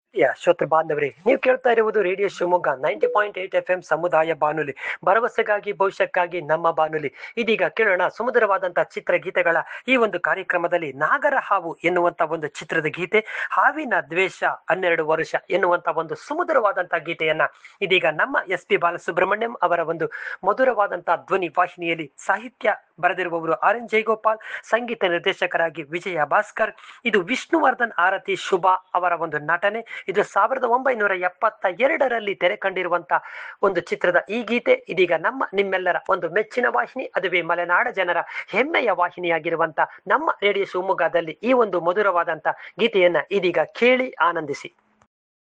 ಯಾ ಶ್ರೋತೃ ಬಾಂಧವರೇ ನೀವು ಕೇಳ್ತಾ ಇರುವುದು radio Shivamogga ninety point eight F M ಸಮುದಾಯ ಬಾನುಲಿ ಭರವಸೆಗಾಗಿ ಭವಿಷ್ಯಕ್ಕಾಗಿ ನಮ್ಮ ಬಾನುಲಿ ಇದೀಗ ಕೇಳೋಣ ಸುಮಧುರವಾದಂತಹ ಚಿತ್ರಗೀತೆಗಳ ಈ ಒಂದು ಕಾರ್ಯಕ್ರಮದಲ್ಲಿ ನಾಗರ ಹಾವು ಎನ್ನುವಂತ ಒಂದು ಚಿತ್ರದ ಗೀತೆ ಹಾವಿನ ದ್ವೇಷ ಹನ್ನೆರಡು ವರ್ಷ ಎನ್ನುವಂತ ಒಂದು ಸುಮಧುರವಾದಂತಹ ಗೀತೆಯನ್ನ ಇದೀಗ ನಮ್ಮ ಎಸ್ ಪಿ ಬಾಲಸುಬ್ರಹ್ಮಣ್ಯಂ ಅವರ ಒಂದು ಮಧುರವಾದಂತಹ ಧ್ವನಿ ವಾಹಿನಿಯಲ್ಲಿ ಸಾಹಿತ್ಯ ಬರೆದಿರುವವರು ಆರ್ ಎನ್ ಜಯಗೋಪಾಲ್ ಸಂಗೀತ ನಿರ್ದೇಶಕರಾಗಿ ವಿಜಯ ಭಾಸ್ಕರ್ ಇದು ವಿಷ್ಣುವರ್ಧನ್ ಆರತಿ ಶುಭ ಅವರ ಒಂದು ನಟನೆ ಇದು ಸಾವಿರದ ಒಂಬೈನೂರ ಎಪ್ಪತ್ತ ಎರಡರಲ್ಲಿ ತೆರೆ ಕಂಡಿರುವಂತ ಒಂದು ಚಿತ್ರದ ಈ ಗೀತೆ ಇದೀಗ ನಮ್ಮ ನಿಮ್ಮೆಲ್ಲರ ಒಂದು ಮೆಚ್ಚಿನ ವಾಹಿನಿ ಅದುವೇ ಮಲೆನಾಡ ಜನರ ಹೆಮ್ಮೆಯ ವಾಹಿನಿಯಾಗಿರುವಂತ ನಮ್ಮ ರೇಡಿಯೋ ಶಿವಮೊಗ್ಗದಲ್ಲಿ ಈ ಒಂದು ಮಧುರವಾದಂತ ಗೀತೆಯನ್ನ ಇದೀಗ ಕೇಳಿ ಆನಂದಿಸಿ